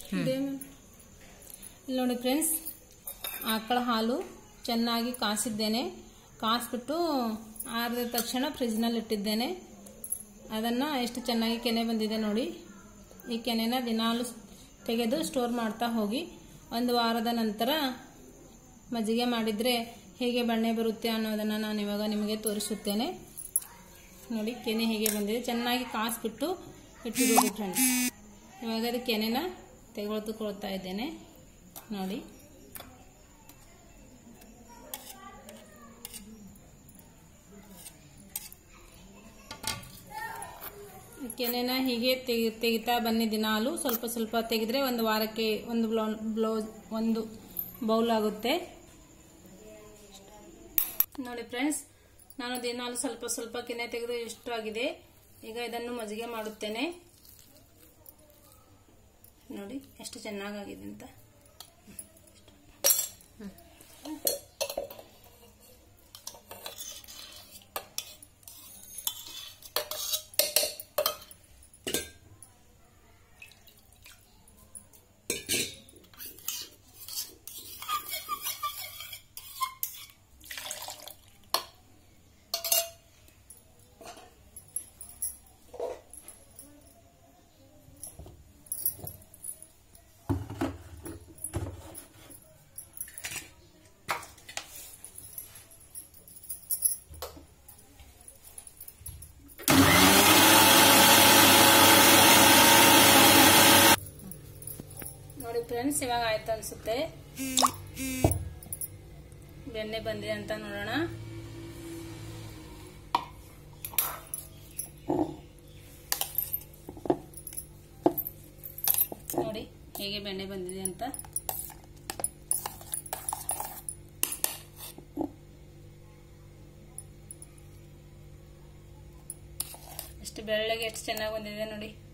ಇಲ್ಲಿ ನೋಡಿ ಫ್ರೆಂಡ್ಸ್ ಆಕಳ ಹಾಲು ಚೆನ್ನಾಗಿ ಕಾಸಿದ್ದೇನೆ ಕಾಸ್ಬಿಟ್ಟು ಆರಿದ ತಕ್ಷಣ ಫ್ರಿಜ್ನಲ್ಲಿ ಇಟ್ಟಿದ್ದೇನೆ ಅದನ್ನು ಎಷ್ಟು ಚೆನ್ನಾಗಿ ಕೆನೆ ಬಂದಿದೆ ನೋಡಿ ಈ ಕೆನೆನ ದಿನಾಲು ತೆಗೆದು ಸ್ಟೋರ್ ಮಾಡ್ತಾ ಹೋಗಿ ಒಂದು ವಾರದ ನಂತರ ಮಜ್ಜಿಗೆ ಮಾಡಿದರೆ ಹೇಗೆ ಬಣ್ಣೆ ಬರುತ್ತೆ ಅನ್ನೋದನ್ನು ನಾನು ಇವಾಗ ನಿಮಗೆ ತೋರಿಸುತ್ತೇನೆ ನೋಡಿ ಕೆನೆ ಹೇಗೆ ಬಂದಿದೆ ಚೆನ್ನಾಗಿ ಕಾಸ್ಬಿಟ್ಟು ಇಟ್ಟಿರೋದು ಫ್ರೆಂಡ್ಸ್ ಇವಾಗ ಅದು ಕೆನೆನ ತೆಗೆದುಕೊಳ್ತಾ ಇದ್ದೇನೆ ನೋಡಿ ಕೆನೆನ ಹೀಗೆ ತೆಗಿ ತೆಗಿತಾ ಬನ್ನಿ ದಿನಾಲು ಸ್ವಲ್ಪ ಸ್ವಲ್ಪ ತೆಗೆದ್ರೆ ಒಂದು ವಾರಕ್ಕೆ ಒಂದು ಬ್ಲೌ ಬ್ಲೌಸ್ ಒಂದು ಬೌಲ್ ಆಗುತ್ತೆ ನೋಡಿ ಫ್ರೆಂಡ್ಸ್ ನಾನು ದಿನಾಲು ಸ್ವಲ್ಪ ಸ್ವಲ್ಪ ಕೆನೆ ತೆಗೆದು ಎಷ್ಟು ಆಗಿದೆ ಈಗ ಇದನ್ನು ಮಜ್ಜಿಗೆ ಮಾಡುತ್ತೇನೆ ನೋಡಿ ಎಷ್ಟು ಚೆನ್ನಾಗಾಗಿದೆ ಅಂತ ನೋಡಿ ಫ್ರೆಂಡ್ಸ್ ಇವಾಗ ಆಯ್ತು ಅನ್ಸುತ್ತೆ ಬೆಣ್ಣೆ ಬಂದಿದೆ ಅಂತ ನೋಡೋಣ ನೋಡಿ ಹೇಗೆ ಬೆಣ್ಣೆ ಬಂದಿದೆ ಅಂತ ಎಷ್ಟು ಬೆಳ್ಳಗೆ ಎಷ್ಟು ಚೆನ್ನಾಗಿ ಬಂದಿದೆ ನೋಡಿ